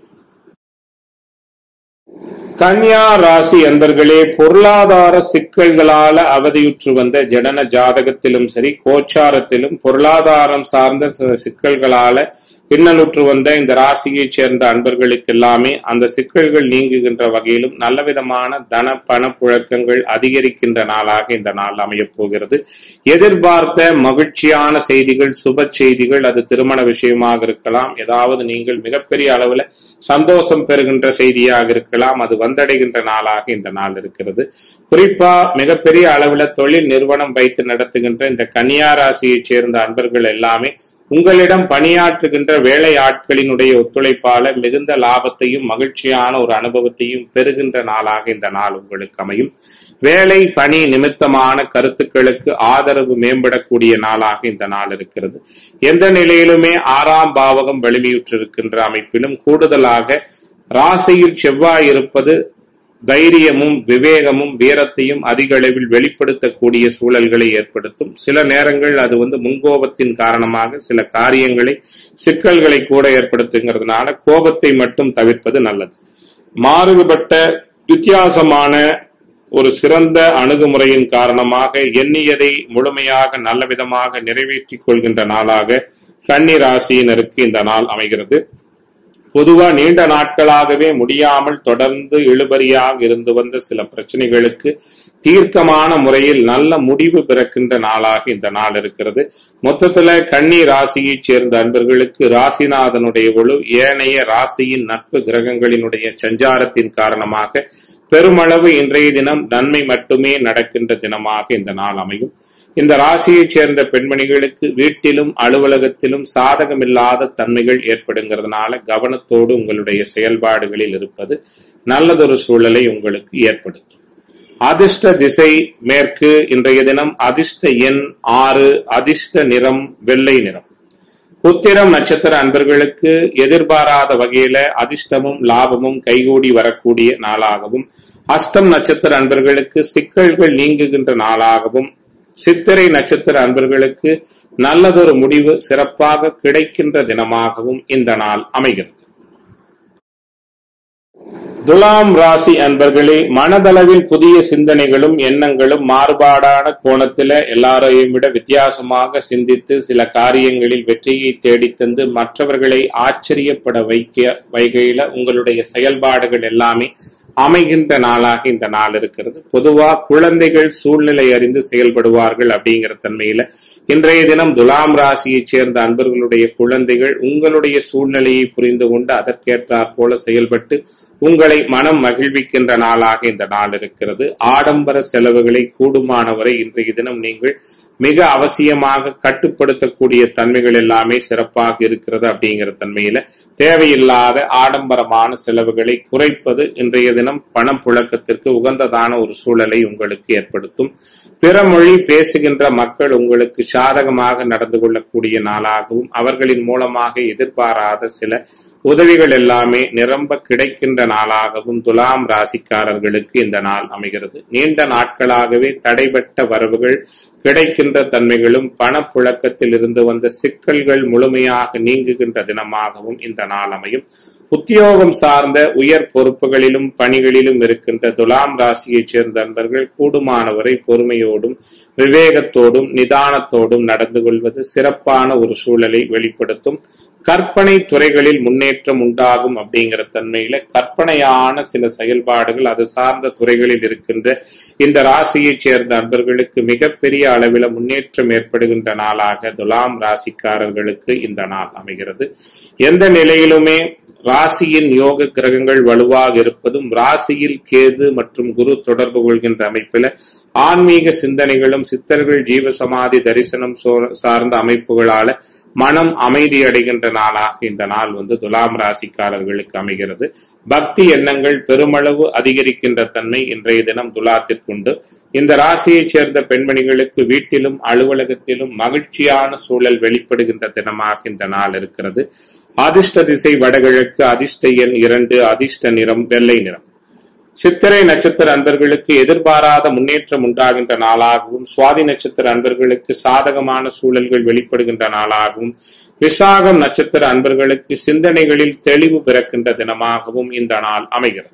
கன்யா ராசி அன்பர்களே பொருளாதார சிக்கல்களால அவதியுற்று வந்த ஜனன ஜாதகத்திலும் சரி கோச்சாரத்திலும் பொருளாதாரம் சார்ந்த சிக்கல்களால பின்னலுற்று வந்த இந்த ராசியைச் சேர்ந்த அன்பர்களுக்கு எல்லாமே அந்த சிக்கல்கள் நீங்குகின்ற வகையிலும் நல்லவிதமான தன பண புழக்கங்கள் அதிகரிக்கின்ற நாளாக இந்த நாள் அமையப் போகிறது எதிர்பார்த்த மகிழ்ச்சியான செய்திகள் சுப செய்திகள் அது திருமண விஷயமாக இருக்கலாம் ஏதாவது நீங்கள் மிகப்பெரிய அளவுல சந்தோஷம் பெறுகின்ற செய்தியாக இருக்கலாம் அது வந்தடைகின்ற நாளாக இந்த நாள் இருக்கிறது குறிப்பா மிகப்பெரிய அளவுல தொழில் நிறுவனம் வைத்து நடத்துகின்ற இந்த கன்னியா ராசியைச் சேர்ந்த அன்பர்கள் எல்லாமே உங்களிடம் பணியாற்றுகின்ற வேலை ஆட்களினுடைய ஒத்துழைப்பால மிகுந்த லாபத்தையும் மகிழ்ச்சியான ஒரு அனுபவத்தையும் பெறுகின்ற நாளாக இந்த நாள் உங்களுக்கு அமையும் வேலை பணி நிமித்தமான கருத்துக்களுக்கு ஆதரவு மேம்படக்கூடிய நாளாக இந்த நாள் இருக்கிறது எந்த நிலையிலுமே ஆறாம் பாவகம் வலிமையுற்றிருக்கின்ற அமைப்பிலும் கூடுதலாக ராசியில் செவ்வாய் இருப்பது தைரியமும் விவேகமும் வீரத்தையும் அதிக அளவில் வெளிப்படுத்தக்கூடிய சூழல்களை ஏற்படுத்தும் சில நேரங்கள் அது வந்து முன்கோபத்தின் காரணமாக சில காரியங்களை சிக்கல்களை கூட ஏற்படுத்துங்கிறதுனால கோபத்தை மட்டும் தவிர்ப்பது நல்லது மாறுபட்ட வித்தியாசமான ஒரு சிறந்த அணுகுமுறையின் காரணமாக எண்ணியதை முழுமையாக நல்ல விதமாக நிறைவேற்றிக் கொள்கின்ற நாளாக கன்னி ராசியினருக்கு இந்த நாள் அமைகிறது பொதுவா நீண்ட நாட்களாகவே முடியாமல் தொடர்ந்து இழுபறியாக இருந்து வந்த சில பிரச்சனைகளுக்கு தீர்க்கமான முறையில் நல்ல முடிவு பிறக்கின்ற நாளாக இந்த நாள் இருக்கிறது மொத்தத்துல கன்னி ராசியைச் சேர்ந்த அன்பர்களுக்கு ராசிநாதனுடைய ஒழு ஏனைய ராசியின் நட்பு கிரகங்களினுடைய சஞ்சாரத்தின் காரணமாக பெருமளவு இன்றைய தினம் நன்மை மட்டுமே நடக்கின்ற தினமாக இந்த நாள் அமையும் இந்த ராசியைச் சேர்ந்த பெண்மணிகளுக்கு வீட்டிலும் அலுவலகத்திலும் சாதகமில்லாத தன்மைகள் ஏற்படுங்கிறதுனால கவனத்தோடு உங்களுடைய செயல்பாடுகளில் இருப்பது நல்லதொரு சூழலை உங்களுக்கு ஏற்படுத்தும் அதிர்ஷ்ட திசை மேற்கு இன்றைய தினம் அதிர்ஷ்ட எண் ஆறு அதிர்ஷ்ட நிறம் வெள்ளை நிறம் உத்திரம் நட்சத்திர அன்பர்களுக்கு எதிர்பாராத வகையில அதிர்ஷ்டமும் லாபமும் கைகூடி வரக்கூடிய நாளாகவும் அஸ்தம் நட்சத்திர அன்பர்களுக்கு சிக்கல்கள் நீங்குகின்ற நாளாகவும் சித்திரை நட்சத்திர அன்பர்களுக்கு நல்லதொரு முடிவு சிறப்பாக கிடைக்கின்ற தினமாகவும் இந்த நாள் அமைகிறது துலாம் ராசி அன்பர்களே மனதளவில் புதிய சிந்தனைகளும் எண்ணங்களும் மாறுபாடான கோணத்தில எல்லாரையும் விட வித்தியாசமாக சிந்தித்து சில காரியங்களில் வெற்றியை தேடித்தந்து மற்றவர்களை ஆச்சரியப்பட வைக்க வைகையில உங்களுடைய செயல்பாடுகள் எல்லாமே அமைகின்ற நாளாக இந்த நாள் இருக்கிறது பொதுவா குழந்தைகள் சூழ்நிலை அறிந்து செயல்படுவார்கள் அப்படிங்கிற தன்மையில இன்றைய தினம் துலாம் ராசியைச் சேர்ந்த அன்பர்களுடைய குழந்தைகள் உங்களுடைய சூழ்நிலையை புரிந்து கொண்டு அதற்கேற்றாற் போல செயல்பட்டு உங்களை மனம் மகிழ்விக்கின்ற நாளாக இந்த நாள் இருக்கிறது ஆடம்பர செலவுகளை கூடுமானவரை இன்றைய தினம் நீங்கள் மிக அவசியமாக கட்டுப்படுத்தக்கூடிய தன்மைகள் எல்லாமே சிறப்பாக இருக்கிறது அப்படிங்கிற தன்மையில தேவையில்லாத ஆடம்பரமான செலவுகளை குறைப்பது இன்றைய தினம் பணப்புழக்கத்திற்கு உகந்ததான ஒரு சூழலை உங்களுக்கு ஏற்படுத்தும் பிற மொழி பேசுகின்ற மக்கள் உங்களுக்கு சாதகமாக நடந்து கொள்ளக்கூடிய நாளாகவும் அவர்களின் மூலமாக எதிர்பாராத சில உதவிகள் எல்லாமே நிரம்ப கிடைக்கின்ற நாளாகவும் துலாம் ராசிக்காரர்களுக்கு இந்த நாள் அமைகிறது நீண்ட நாட்களாகவே தடைபட்ட வரவுகள் கிடைக்கின்ற தன்மைகளும் பணப்புழக்கத்தில் இருந்து வந்த சிக்கல்கள் முழுமையாக நீங்குகின்ற தினமாகவும் இந்த நாள் அமையும் உத்தியோகம் சார்ந்த உயர் பொறுப்புகளிலும் பணிகளிலும் இருக்கின்ற துலாம் ராசியைச் சேர்ந்த நண்பர்கள் கூடுமானவரை பொறுமையோடும் விவேகத்தோடும் நிதானத்தோடும் நடந்து கொள்வது சிறப்பான ஒரு சூழலை வெளிப்படுத்தும் கற்பனை துறைகளில் முன்னேற்றம் உண்டாகும் அப்படிங்கிற தன்மையில கற்பனையான சில செயல்பாடுகள் அது சார்ந்த துறைகளில் இருக்கின்ற இந்த ராசியைச் சேர்ந்த அன்பர்களுக்கு மிகப்பெரிய அளவில் முன்னேற்றம் ஏற்படுகின்ற நாளாக துலாம் ராசிக்காரர்களுக்கு இந்த நாள் அமைகிறது எந்த நிலையிலுமே ராசியின் யோக கிரகங்கள் வலுவாக இருப்பதும் ராசியில் கேது மற்றும் குரு தொடர்பு கொள்கின்ற அமைப்பில் ஆன்மீக சிந்தனைகளும் சித்தர்கள் ஜீவசமாதி தரிசனம் சார்ந்த அமைப்புகளால மனம் அமைதி அடைகின்ற நாளாக இந்த நாள் வந்து துலாம் ராசிக்காரர்களுக்கு அமைகிறது பக்தி எண்ணங்கள் பெருமளவு அதிகரிக்கின்ற தன்மை இன்றைய தினம் துலாத்திற்குண்டு இந்த ராசியைச் சேர்ந்த பெண்மணிகளுக்கு வீட்டிலும் அலுவலகத்திலும் மகிழ்ச்சியான சூழல் வெளிப்படுகின்ற தினமாக இந்த நாள் இருக்கிறது அதிர்ஷ்ட திசை வடகிழக்கு அதிர்ஷ்ட எண் இரண்டு அதிர்ஷ்ட நிறம் வெள்ளை நிறம் சித்திரை நட்சத்திர அன்பர்களுக்கு எதிர்பாராத முன்னேற்றம் உண்டாகின்ற நாளாகவும் சுவாதி நட்சத்திர அன்பர்களுக்கு சாதகமான சூழல்கள் வெளிப்படுகின்ற நாளாகவும் விசாகம் நட்சத்திர அன்பர்களுக்கு சிந்தனைகளில் தெளிவு பிறக்கின்ற தினமாகவும் இந்த நாள் அமைகிறது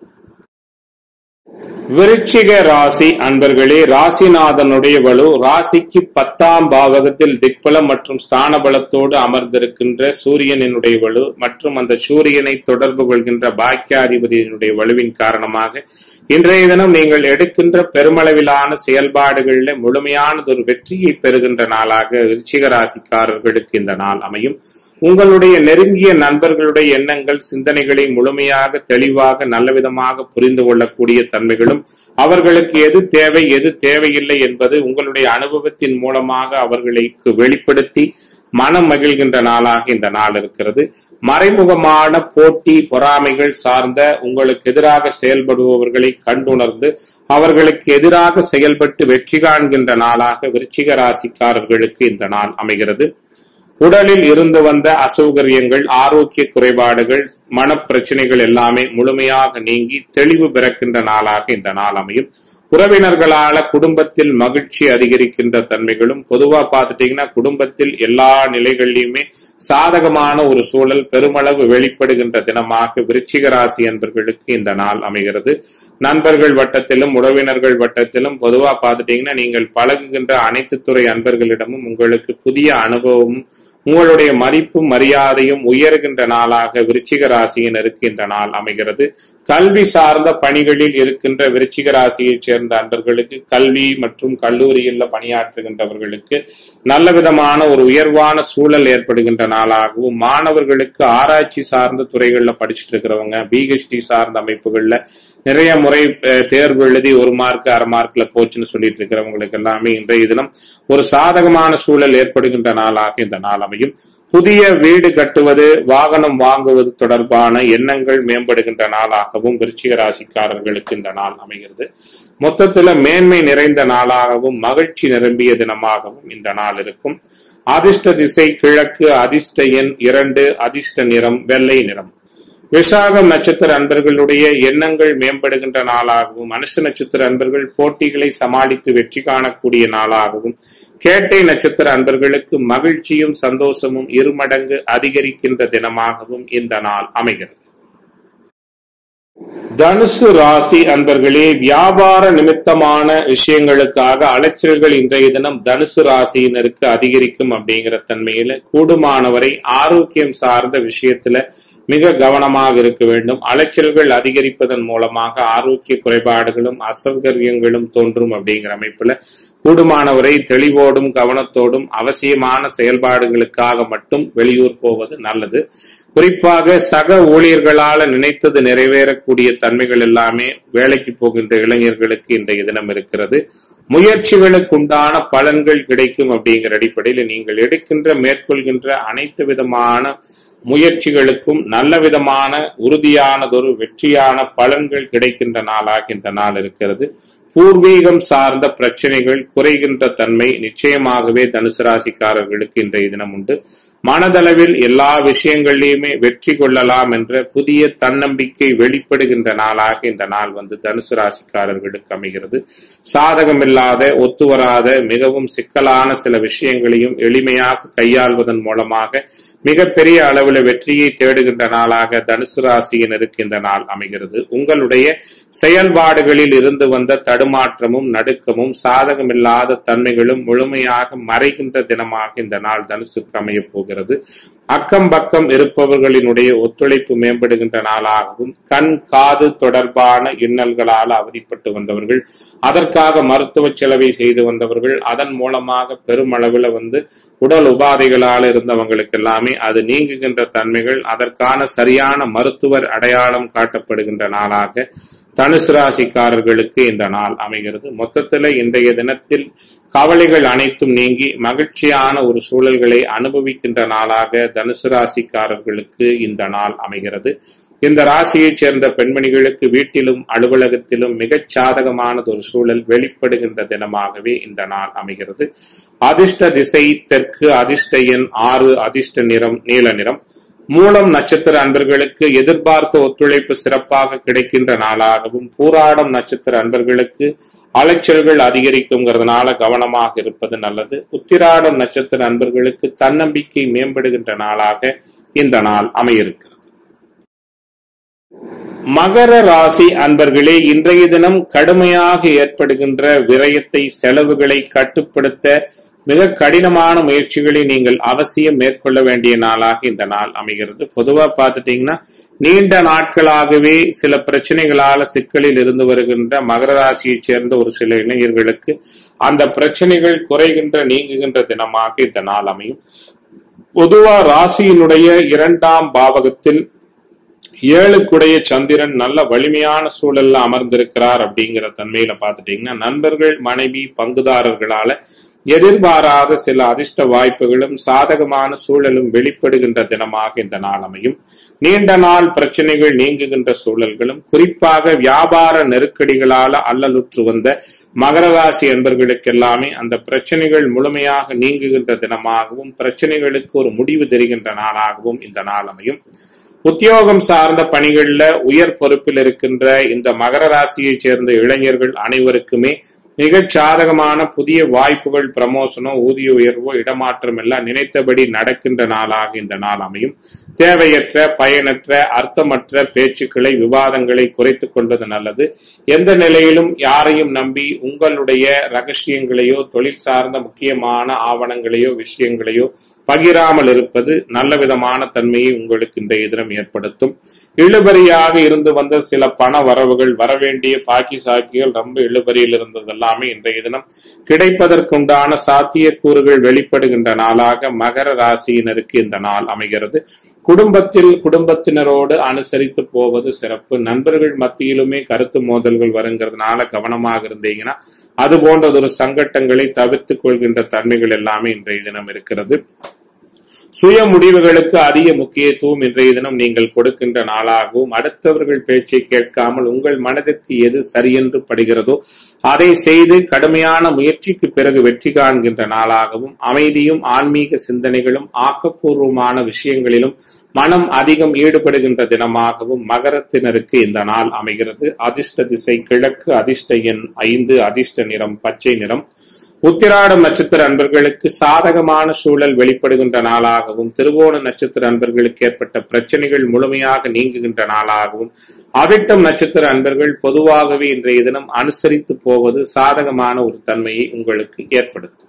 விருச்சிக ராசி அன்பர்களே ராசிநாதனுடைய வலு ராசிக்கு பத்தாம் பாவகத்தில் திக்பலம் மற்றும் ஸ்தான பலத்தோடு அமர்ந்திருக்கின்ற சூரியனினுடைய வலு மற்றும் அந்த சூரியனை தொடர்பு கொள்கின்ற பாக்கியாதிபதியினுடைய வலுவின் காரணமாக இன்றைய தினம் நீங்கள் எடுக்கின்ற பெருமளவிலான செயல்பாடுகளில் முழுமையானதொரு வெற்றியை பெறுகின்ற நாளாக விருச்சிக ராசிக்காரர்களுக்கு இந்த நாள் அமையும் உங்களுடைய நெருங்கிய நண்பர்களுடைய எண்ணங்கள் சிந்தனைகளை முழுமையாக தெளிவாக நல்லவிதமாக புரிந்து கொள்ளக்கூடிய தன்மைகளும் அவர்களுக்கு எது தேவை எது தேவையில்லை என்பது உங்களுடைய அனுபவத்தின் மூலமாக அவர்களுக்கு வெளிப்படுத்தி மனம் மகிழ்கின்ற நாளாக இந்த நாள் இருக்கிறது மறைமுகமான போட்டி பொறாமைகள் சார்ந்த உங்களுக்கு எதிராக செயல்படுபவர்களை கண்டுணர்ந்து அவர்களுக்கு எதிராக செயல்பட்டு வெற்றி காண்கின்ற நாளாக விருச்சிக ராசிக்காரர்களுக்கு இந்த நாள் அமைகிறது உடலில் இருந்து வந்த அசௌகரியங்கள் ஆரோக்கிய குறைபாடுகள் மனப்பிரச்சனைகள் எல்லாமே முழுமையாக நீங்கி தெளிவு பிறக்கின்ற நாளாக இந்த நாள் அமையும் உறவினர்களால குடும்பத்தில் மகிழ்ச்சி அதிகரிக்கின்ற தன்மைகளும் பொதுவா பார்த்துட்டீங்கன்னா குடும்பத்தில் எல்லா நிலைகளிலுமே சாதகமான ஒரு சூழல் பெருமளவு வெளிப்படுகின்ற தினமாக விருச்சிக ராசி என்பர்களுக்கு இந்த நாள் அமைகிறது நண்பர்கள் வட்டத்திலும் உறவினர்கள் வட்டத்திலும் பொதுவா பார்த்துட்டீங்கன்னா நீங்கள் பழகுகின்ற அனைத்து துறை அன்பர்களிடமும் உங்களுக்கு புதிய அனுபவமும் உங்களுடைய மதிப்பும் மரியாதையும் உயர்கின்ற நாளாக விருச்சிக ராசியினருக்கு இந்த நாள் அமைகிறது கல்வி சார்ந்த பணிகளில் இருக்கின்ற விருச்சிக ராசியைச் சேர்ந்த அன்பர்களுக்கு கல்வி மற்றும் கல்லூரியில் பணியாற்றுகின்றவர்களுக்கு நல்ல விதமான ஒரு உயர்வான சூழல் ஏற்படுகின்ற நாளாகவும் மாணவர்களுக்கு ஆராய்ச்சி சார்ந்த துறைகளில் படிச்சுட்டு இருக்கிறவங்க பிஹெச்டி சார்ந்த அமைப்புகள்ல நிறைய முறை தேர்வு எழுதி ஒரு மார்க் அரை மார்க்ல போச்சுன்னு சொல்லிட்டு இருக்கிறவங்களுக்கு எல்லாமே இன்றைய தினம் ஒரு சாதகமான சூழல் ஏற்படுகின்ற நாளாக இந்த நாள் அமையும் புதிய வீடு கட்டுவது வாகனம் வாங்குவது தொடர்பான எண்ணங்கள் மேம்படுகின்ற நாளாகவும் விருச்சிக ராசிக்காரர்களுக்கு இந்த நாள் அமைகிறது மொத்தத்துல மேன்மை நிறைந்த நாளாகவும் மகிழ்ச்சி நிரம்பிய தினமாகவும் இந்த நாள் இருக்கும் அதிர்ஷ்ட திசை கிழக்கு அதிர்ஷ்ட எண் இரண்டு அதிர்ஷ்ட நிறம் வெள்ளை நிறம் விசாகம் நட்சத்திர அன்பர்களுடைய எண்ணங்கள் மேம்படுகின்ற நாளாகவும் மனுஷ நட்சத்திர அன்பர்கள் போட்டிகளை சமாளித்து வெற்றி காணக்கூடிய நாளாகவும் கேட்டை நட்சத்திர அன்பர்களுக்கு மகிழ்ச்சியும் சந்தோஷமும் இருமடங்கு அதிகரிக்கின்ற தினமாகவும் இந்த நாள் அமைகிறது தனுசு ராசி அன்பர்களே வியாபார நிமித்தமான விஷயங்களுக்காக அலைச்சல்கள் இன்றைய தினம் தனுசு ராசியினருக்கு அதிகரிக்கும் அப்படிங்கிற தன்மையில கூடுமானவரை ஆரோக்கியம் சார்ந்த விஷயத்துல மிக கவனமாக இருக்க வேண்டும் அலைச்சல்கள் அதிகரிப்பதன் மூலமாக ஆரோக்கிய குறைபாடுகளும் அசௌகரியங்களும் தோன்றும் அப்படிங்கிற அமைப்புல கூடுமானவரை தெளிவோடும் கவனத்தோடும் அவசியமான செயல்பாடுகளுக்காக மட்டும் வெளியூர் போவது நல்லது குறிப்பாக சக ஊழியர்களால நினைத்தது நிறைவேறக்கூடிய தன்மைகள் எல்லாமே வேலைக்கு போகின்ற இளைஞர்களுக்கு இன்றைய தினம் இருக்கிறது முயற்சிகளுக்கு உண்டான பலன்கள் கிடைக்கும் அப்படிங்கிற அடிப்படையில் நீங்கள் எடுக்கின்ற மேற்கொள்கின்ற அனைத்து விதமான முயற்சிகளுக்கும் நல்ல விதமான உறுதியானதொரு வெற்றியான பலன்கள் கிடைக்கின்ற நாளாக இந்த நாள் இருக்கிறது பூர்வீகம் சார்ந்த பிரச்சனைகள் குறைகின்ற தன்மை நிச்சயமாகவே தனுசு ராசிக்காரர்களுக்கு இன்றைய தினம் உண்டு மனதளவில் எல்லா விஷயங்களிலுமே வெற்றி கொள்ளலாம் என்ற புதிய தன்னம்பிக்கை வெளிப்படுகின்ற நாளாக இந்த நாள் வந்து தனுசு ராசிக்காரர்களுக்கு அமைகிறது சாதகமில்லாத ஒத்துவராத மிகவும் சிக்கலான சில விஷயங்களையும் எளிமையாக கையாள்வதன் மூலமாக மிகப்பெரிய அளவில் வெற்றியை தேடுகின்ற நாளாக தனுசு ராசியினருக்கு இந்த நாள் அமைகிறது உங்களுடைய செயல்பாடுகளில் இருந்து வந்த தடுமாற்றமும் நடுக்கமும் சாதகமில்லாத தன்மைகளும் முழுமையாக மறைகின்ற தினமாக இந்த நாள் தனுசுக்கு அமையப் போகிறது அக்கம் பக்கம் இருப்பவர்களினுடைய ஒத்துழைப்பு மேம்படுகின்ற நாளாகவும் கண் காது தொடர்பான இன்னல்களால் அவதிப்பட்டு வந்தவர்கள் அதற்காக மருத்துவ செலவை செய்து வந்தவர்கள் அதன் மூலமாக பெருமளவில் வந்து உடல் உபாதைகளால் இருந்தவங்களுக்கு எல்லாமே அது நீங்குகின்ற தன்மைகள் அதற்கான சரியான மருத்துவர் அடையாளம் காட்டப்படுகின்ற நாளாக தனுசு ராசிக்காரர்களுக்கு இந்த நாள் அமைகிறது மொத்தத்துல இன்றைய தினத்தில் கவலைகள் அனைத்தும் நீங்கி மகிழ்ச்சியான ஒரு சூழல்களை அனுபவிக்கின்ற நாளாக தனுசு ராசிக்காரர்களுக்கு இந்த நாள் அமைகிறது இந்த ராசியைச் சேர்ந்த பெண்மணிகளுக்கு வீட்டிலும் அலுவலகத்திலும் மிகச் சாதகமானது ஒரு சூழல் வெளிப்படுகின்ற தினமாகவே இந்த நாள் அமைகிறது அதிர்ஷ்ட திசை தெற்கு அதிர்ஷ்ட எண் ஆறு அதிர்ஷ்ட நிறம் நீல நிறம் மூலம் நட்சத்திர அன்பர்களுக்கு எதிர்பார்த்த ஒத்துழைப்பு சிறப்பாக கிடைக்கின்ற நாளாகவும் பூராடம் நட்சத்திர அன்பர்களுக்கு அலைச்சல்கள் அதிகரிக்குங்கிறதுனால கவனமாக இருப்பது நல்லது உத்திராடம் நட்சத்திர அன்பர்களுக்கு தன்னம்பிக்கை மேம்படுகின்ற நாளாக இந்த நாள் அமையிருக்கிறது மகர ராசி அன்பர்களே இன்றைய தினம் கடுமையாக ஏற்படுகின்ற விரயத்தை செலவுகளை கட்டுப்படுத்த மிக கடினமான முயற்சிகளை நீங்கள் அவசியம் மேற்கொள்ள வேண்டிய நாளாக இந்த நாள் அமைகிறது பொதுவா பார்த்துட்டீங்கன்னா நீண்ட நாட்களாகவே சில பிரச்சனைகளால சிக்கலில் இருந்து வருகின்ற மகர ராசியைச் சேர்ந்த ஒரு சில இளைஞர்களுக்கு அந்த பிரச்சனைகள் குறைகின்ற நீங்குகின்ற தினமாக இந்த நாள் அமையும் பொதுவா ராசியினுடைய இரண்டாம் பாவகத்தில் ஏழுக்குடைய சந்திரன் நல்ல வலிமையான சூழல்ல அமர்ந்திருக்கிறார் அப்படிங்கிற தன்மையில பார்த்துட்டீங்கன்னா நண்பர்கள் மனைவி பங்குதாரர்களால எதிர்பாராத சில அதிர்ஷ்ட வாய்ப்புகளும் சாதகமான சூழலும் வெளிப்படுகின்ற தினமாக இந்த நாள் அமையும் நீண்ட நாள் பிரச்சனைகள் நீங்குகின்ற சூழல்களும் குறிப்பாக வியாபார நெருக்கடிகளால அல்லலுற்று வந்த மகர ராசி என்பர்களுக்கெல்லாமே அந்த பிரச்சனைகள் முழுமையாக நீங்குகின்ற தினமாகவும் பிரச்சனைகளுக்கு ஒரு முடிவு தெரிகின்ற நாளாகவும் இந்த நாள் அமையும் உத்தியோகம் சார்ந்த பணிகள்ல உயர் பொறுப்பில் இருக்கின்ற இந்த மகர ராசியைச் சேர்ந்த இளைஞர்கள் அனைவருக்குமே மிகச் சாதகமான புதிய வாய்ப்புகள் பிரமோஷனோ ஊதிய உயர்வோ இடமாற்றம் எல்லாம் நினைத்தபடி நடக்கின்ற நாளாக இந்த நாள் அமையும் தேவையற்ற பயனற்ற அர்த்தமற்ற பேச்சுக்களை விவாதங்களை குறைத்துக் கொள்வது நல்லது எந்த நிலையிலும் யாரையும் நம்பி உங்களுடைய ரகசியங்களையோ தொழில் சார்ந்த முக்கியமான ஆவணங்களையோ விஷயங்களையோ பகிராமல் இருப்பது நல்ல விதமான தன்மையை உங்களுக்கு இன்றைய தினம் ஏற்படுத்தும் இழுபறியாக இருந்து வந்த சில பண வரவுகள் வரவேண்டிய பாக்கி சாக்கிகள் ரொம்ப இழுபறியில் இருந்தது எல்லாமே இன்றைய தினம் கிடைப்பதற்குண்டான சாத்தியக்கூறுகள் வெளிப்படுகின்ற நாளாக மகர ராசியினருக்கு இந்த நாள் அமைகிறது குடும்பத்தில் குடும்பத்தினரோடு அனுசரித்து போவது சிறப்பு நண்பர்கள் மத்தியிலுமே கருத்து மோதல்கள் வருங்கிறதுனால கவனமாக இருந்தீங்கன்னா அது போன்றதொரு சங்கட்டங்களை தவிர்த்து கொள்கின்ற தன்மைகள் எல்லாமே இன்றைய தினம் இருக்கிறது சுய முடிவுகளுக்கு அதிக முக்கியத்துவம் இன்றைய தினம் நீங்கள் கொடுக்கின்ற நாளாகவும் அடுத்தவர்கள் பேச்சை கேட்காமல் உங்கள் மனதிற்கு எது சரியென்று படுகிறதோ அதை செய்து கடுமையான முயற்சிக்கு பிறகு வெற்றி காண்கின்ற நாளாகவும் அமைதியும் ஆன்மீக சிந்தனைகளும் ஆக்கப்பூர்வமான விஷயங்களிலும் மனம் அதிகம் ஈடுபடுகின்ற தினமாகவும் மகரத்தினருக்கு இந்த நாள் அமைகிறது அதிர்ஷ்ட திசை கிழக்கு அதிர்ஷ்ட எண் ஐந்து அதிர்ஷ்ட நிறம் பச்சை நிறம் உத்திராடம் நட்சத்திர அன்பர்களுக்கு சாதகமான சூழல் வெளிப்படுகின்ற நாளாகவும் திருவோண நட்சத்திர அன்பர்களுக்கு ஏற்பட்ட பிரச்சனைகள் முழுமையாக நீங்குகின்ற நாளாகவும் அவிட்டம் நட்சத்திர அன்பர்கள் பொதுவாகவே இன்றைய தினம் அனுசரித்து போவது சாதகமான ஒரு தன்மையை உங்களுக்கு ஏற்படுத்தும்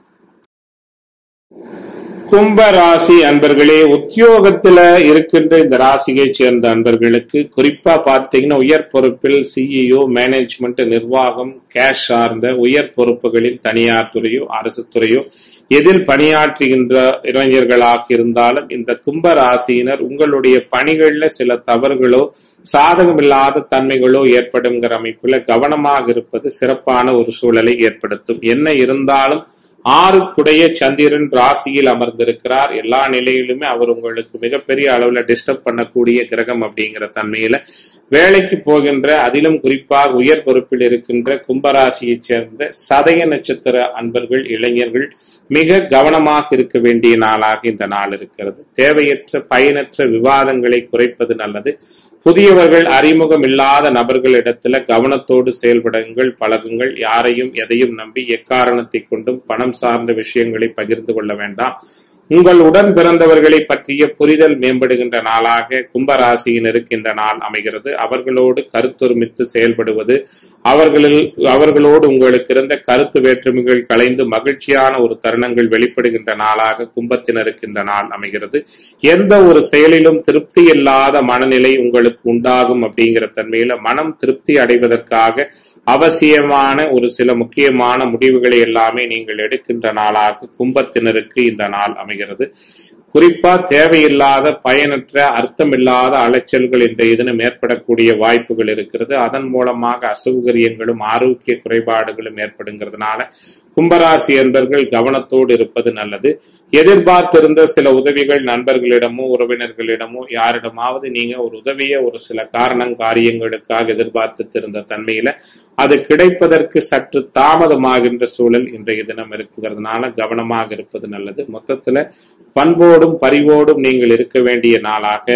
கும்ப ராசி அன்பர்களே உத்தியோகத்துல இருக்கின்ற இந்த ராசியை சேர்ந்த அன்பர்களுக்கு குறிப்பா பார்த்தீங்கன்னா உயர் பொறுப்பில் சிஇஓ மேனேஜ்மெண்ட் நிர்வாகம் கேஷ் சார்ந்த உயர் பொறுப்புகளில் தனியார் துறையோ அரசு துறையோ எதில் பணியாற்றுகின்ற இளைஞர்களாக இருந்தாலும் இந்த கும்ப ராசியினர் உங்களுடைய பணிகள்ல சில தவறுகளோ சாதகமில்லாத தன்மைகளோ ஏற்படுங்கிற அமைப்புல கவனமாக இருப்பது சிறப்பான ஒரு சூழலை ஏற்படுத்தும் என்ன இருந்தாலும் ஆறுக்குடைய சந்திரன் ராசியில் அமர்ந்திருக்கிறார் எல்லா நிலையிலுமே அவர் உங்களுக்கு மிகப்பெரிய அளவுல டிஸ்டர்ப் பண்ணக்கூடிய கிரகம் அப்படிங்கிற தன்மையில வேலைக்கு போகின்ற அதிலும் குறிப்பாக உயர் பொறுப்பில் இருக்கின்ற கும்பராசியைச் சேர்ந்த சதய நட்சத்திர அன்பர்கள் இளைஞர்கள் மிக கவனமாக இருக்க வேண்டிய நாளாக இந்த நாள் இருக்கிறது தேவையற்ற பயனற்ற விவாதங்களை குறைப்பது நல்லது புதியவர்கள் அறிமுகம் இல்லாத நபர்களிடத்துல கவனத்தோடு செயல்படுங்கள் பழகுங்கள் யாரையும் எதையும் நம்பி எக்காரணத்தை கொண்டும் பணம் சார்ந்த விஷயங்களை பகிர்ந்து கொள்ள வேண்டாம் உங்கள் உடன் பிறந்தவர்களை பற்றிய புரிதல் மேம்படுகின்ற நாளாக கும்பராசியினருக்கு இந்த நாள் அமைகிறது அவர்களோடு கருத்தொருமித்து செயல்படுவது அவர்களில் அவர்களோடு உங்களுக்கு இருந்த கருத்து வேற்றுமைகள் கலைந்து மகிழ்ச்சியான ஒரு தருணங்கள் வெளிப்படுகின்ற நாளாக கும்பத்தினருக்கு இந்த நாள் அமைகிறது எந்த ஒரு செயலிலும் திருப்தி இல்லாத மனநிலை உங்களுக்கு உண்டாகும் அப்படிங்கிற தன்மையில மனம் திருப்தி அடைவதற்காக அவசியமான ஒரு சில முக்கியமான முடிவுகளை எல்லாமே நீங்கள் எடுக்கின்ற நாளாக கும்பத்தினருக்கு இந்த நாள் அமைகிறது குறிப்பா தேவையில்லாத பயனற்ற அர்த்தமில்லாத அலைச்சல்கள் இன்றைய தினம் ஏற்படக்கூடிய வாய்ப்புகள் இருக்கிறது அதன் மூலமாக அசௌகரியங்களும் ஆரோக்கிய குறைபாடுகளும் ஏற்படுங்கிறதுனால கும்பராசி என்பர்கள் கவனத்தோடு இருப்பது நல்லது எதிர்பார்த்திருந்த சில உதவிகள் நண்பர்களிடமோ உறவினர்களிடமோ யாரிடமாவது நீங்க ஒரு உதவியை ஒரு சில காரணம் காரியங்களுக்காக எதிர்பார்த்திருந்த தன்மையில அது கிடைப்பதற்கு சற்று தாமதமாகின்ற சூழல் இன்றைய தினம் இருக்குங்கிறதுனால கவனமாக இருப்பது நல்லது மொத்தத்துல பண்போடும் பரிவோடும் நீங்கள் இருக்க வேண்டிய நாளாக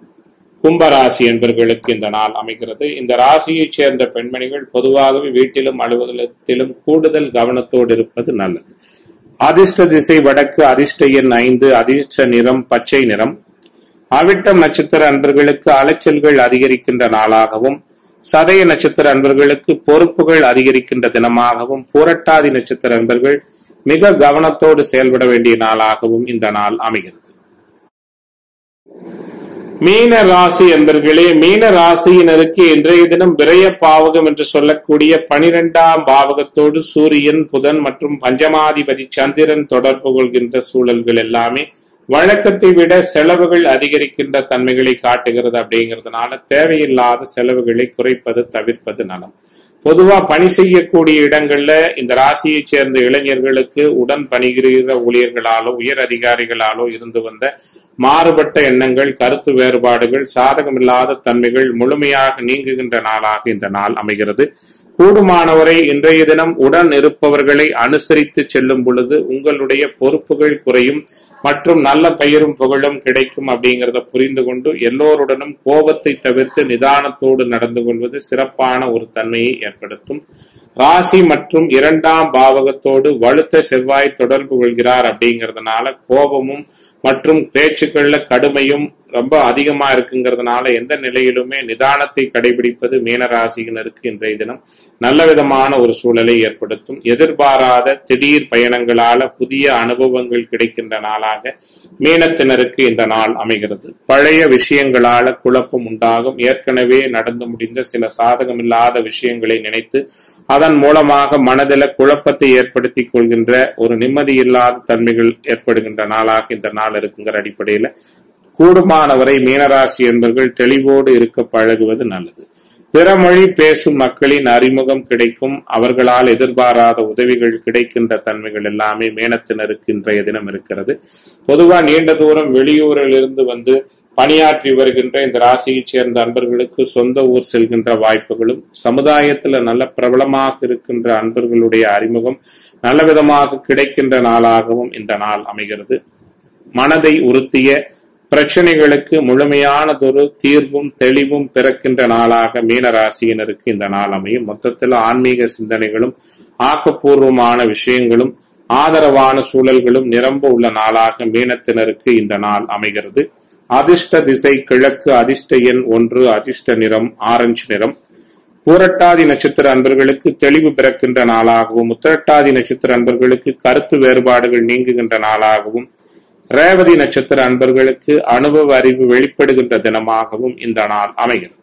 கும்பராசி என்பர்களுக்கு இந்த நாள் அமைகிறது இந்த ராசியைச் சேர்ந்த பெண்மணிகள் பொதுவாகவே வீட்டிலும் அலுவலகத்திலும் கூடுதல் கவனத்தோடு இருப்பது நல்லது அதிர்ஷ்ட திசை வடக்கு அதிர்ஷ்ட எண் ஐந்து அதிர்ஷ்ட நிறம் பச்சை நிறம் அவிட்டம் நட்சத்திர அன்பர்களுக்கு அலைச்சல்கள் அதிகரிக்கின்ற நாளாகவும் சதய நட்சத்திர அன்பர்களுக்கு பொறுப்புகள் அதிகரிக்கின்ற தினமாகவும் புரட்டாதி நட்சத்திர அன்பர்கள் மிக கவனத்தோடு செயல்பட வேண்டிய நாளாகவும் இந்த நாள் அமைகிறது மீன ராசி என்பர்களே மீன ராசியினருக்கு இன்றைய தினம் விரய பாவகம் என்று சொல்லக்கூடிய பனிரெண்டாம் பாவகத்தோடு சூரியன் புதன் மற்றும் பஞ்சமாதிபதி சந்திரன் தொடர்பு கொள்கின்ற சூழல்கள் எல்லாமே வழக்கத்தை விட செலவுகள் அதிகரிக்கின்ற தன்மைகளை காட்டுகிறது அப்படிங்கிறதுனால தேவையில்லாத செலவுகளை குறைப்பது தவிர்ப்பது நலம் பொதுவா பணி செய்யக்கூடிய இடங்கள்ல இந்த ராசியைச் சேர்ந்த இளைஞர்களுக்கு உடன் பணிகிற ஊழியர்களாலோ உயர் அதிகாரிகளாலோ இருந்து வந்த மாறுபட்ட எண்ணங்கள் கருத்து வேறுபாடுகள் சாதகமில்லாத தன்மைகள் முழுமையாக நீங்குகின்ற நாளாக இந்த நாள் அமைகிறது கூடுமானவரை இன்றைய தினம் உடன் இருப்பவர்களை அனுசரித்து செல்லும் பொழுது உங்களுடைய பொறுப்புகள் குறையும் மற்றும் நல்ல பெயரும் புகழும் கிடைக்கும் அப்படிங்கிறத புரிந்து கொண்டு எல்லோருடனும் கோபத்தை தவிர்த்து நிதானத்தோடு நடந்து கொள்வது சிறப்பான ஒரு தன்மையை ஏற்படுத்தும் ராசி மற்றும் இரண்டாம் பாவகத்தோடு வலுத்த செவ்வாய் தொடர்பு கொள்கிறார் அப்படிங்கிறதுனால கோபமும் மற்றும் பேச்சுக்கள்ல கடுமையும் ரொம்ப அதிகமா இருக்குங்கிறதுனால எந்த நிலையிலுமே நிதானத்தை கடைபிடிப்பது மீனராசியினருக்கு இன்றைய தினம் நல்ல விதமான ஒரு சூழலை ஏற்படுத்தும் எதிர்பாராத திடீர் பயணங்களால புதிய அனுபவங்கள் கிடைக்கின்ற நாளாக மீனத்தினருக்கு இந்த நாள் அமைகிறது பழைய விஷயங்களால குழப்பம் உண்டாகும் ஏற்கனவே நடந்து முடிந்த சில சாதகமில்லாத விஷயங்களை நினைத்து அதன் மூலமாக மனதில குழப்பத்தை ஏற்படுத்தி கொள்கின்ற ஒரு நிம்மதி இல்லாத தன்மைகள் ஏற்படுகின்ற நாளாக இந்த நாள் இருக்குங்கிற அடிப்படையில கூடுமானவரை மீனராசி என்பர்கள் தெளிவோடு இருக்க பழகுவது நல்லது பிறமொழி பேசும் மக்களின் அறிமுகம் கிடைக்கும் அவர்களால் எதிர்பாராத உதவிகள் கிடைக்கின்ற தன்மைகள் எல்லாமே மேனத்தினருக்கு இன்றைய தினம் இருக்கிறது பொதுவா நீண்ட தூரம் வெளியூரில் இருந்து வந்து பணியாற்றி வருகின்ற இந்த ராசியைச் சேர்ந்த அன்பர்களுக்கு சொந்த ஊர் செல்கின்ற வாய்ப்புகளும் சமுதாயத்துல நல்ல பிரபலமாக இருக்கின்ற அன்பர்களுடைய அறிமுகம் நல்ல விதமாக கிடைக்கின்ற நாளாகவும் இந்த நாள் அமைகிறது மனதை உறுத்திய பிரச்சனைகளுக்கு முழுமையானதொரு தீர்வும் தெளிவும் பிறக்கின்ற நாளாக மீன ராசியினருக்கு இந்த நாள் அமையும் மொத்தத்தில் ஆன்மீக சிந்தனைகளும் ஆக்கப்பூர்வமான விஷயங்களும் ஆதரவான சூழல்களும் நிரம்ப உள்ள நாளாக மீனத்தினருக்கு இந்த நாள் அமைகிறது அதிர்ஷ்ட திசை கிழக்கு அதிர்ஷ்ட எண் ஒன்று அதிர்ஷ்ட நிறம் ஆரஞ்சு நிறம் பூரட்டாதி நட்சத்திர அன்பர்களுக்கு தெளிவு பிறக்கின்ற நாளாகவும் உத்திரட்டாதி நட்சத்திர அன்பர்களுக்கு கருத்து வேறுபாடுகள் நீங்குகின்ற நாளாகவும் ரேவதி நட்சத்திர அன்பர்களுக்கு அனுபவ அறிவு வெளிப்படுகின்ற தினமாகவும் இந்த நாள் அமைகிறது